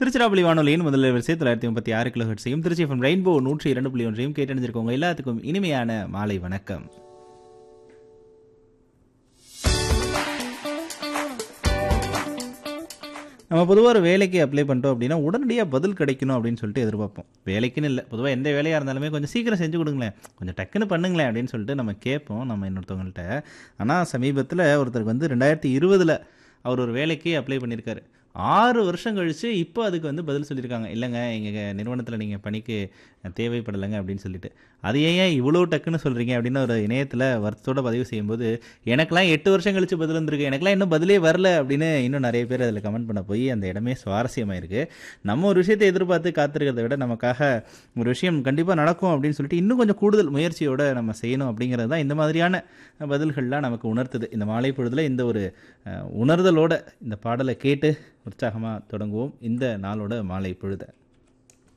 திருச்சிராப்பள்ளி வானொலியின் முதல் வரிசை தொள்ளாயிரத்தி முப்பத்தி ஆறு கிலோ ஹெட்ஸையும் திருச்சி எஃப்எம் ரெயின்போ நூற்றி இரண்டு புள்ளி ஒன்றையும் கேட்டணிஞ்சிருக்கவங்க எல்லாத்துக்கும் இனிமையான மாலை வணக்கம் நம்ம பொதுவாக ஒரு வேலைக்கு அப்ளை பண்ணிட்டோம் அப்படின்னா உடனடியாக பதில் கிடைக்கணும் அப்படின்னு சொல்லிட்டு எதிர்பார்ப்போம் வேலைக்குன்னு இல்லை பொதுவாக எந்த வேலையாக இருந்தாலுமே கொஞ்சம் சீக்கிரம் செஞ்சு கொடுங்களேன் கொஞ்சம் டக்குன்னு பண்ணுங்களேன் அப்படின்னு சொல்லிட்டு நம்ம கேட்போம் நம்ம இன்னொருத்தவங்கள்ட்ட ஆனால் சமீபத்தில் ஒருத்தருக்கு வந்து ரெண்டாயிரத்தி இருபதில் அவர் ஒரு வேலைக்கு அப்ளை பண்ணியிருக்காரு ஆறு வருஷம் கழித்து இப்போ அதுக்கு வந்து பதில் சொல்லியிருக்காங்க இல்லைங்க எங்கள் நிறுவனத்தில் நீங்கள் பணிக்கு தேவைப்படலைங்க அப்படின்னு சொல்லிட்டு அது ஏன் இவ்வளோ டக்குன்னு சொல்கிறீங்க அப்படின்னு ஒரு இணையத்தில் வருத்தத்தோட பதிவு செய்யும்போது எனக்கெல்லாம் எட்டு வருஷம் கழிச்சு பதில் வந்திருக்கு எனக்கெல்லாம் இன்னும் பதிலே வரல அப்படின்னு இன்னும் நிறைய பேர் அதில் கமெண்ட் பண்ண போய் அந்த இடமே சுவாரஸ்யமாக இருக்குது நம்ம ஒரு விஷயத்தை எதிர்பார்த்து காத்திருக்கிறத விட நமக்காக ஒரு விஷயம் கண்டிப்பாக நடக்கும் அப்படின்னு சொல்லிட்டு இன்னும் கொஞ்சம் கூடுதல் முயற்சியோடு நம்ம செய்யணும் அப்படிங்கிறது தான் இந்த மாதிரியான பதில்கள்லாம் நமக்கு உணர்த்துது இந்த மாலை பொழுதில் இந்த ஒரு அஹ், உணர்தலோட இந்த பாடலை கேட்டு உற்சாகமாக தொடங்குவோம் இந்த நாளோட மாலை பொழுதை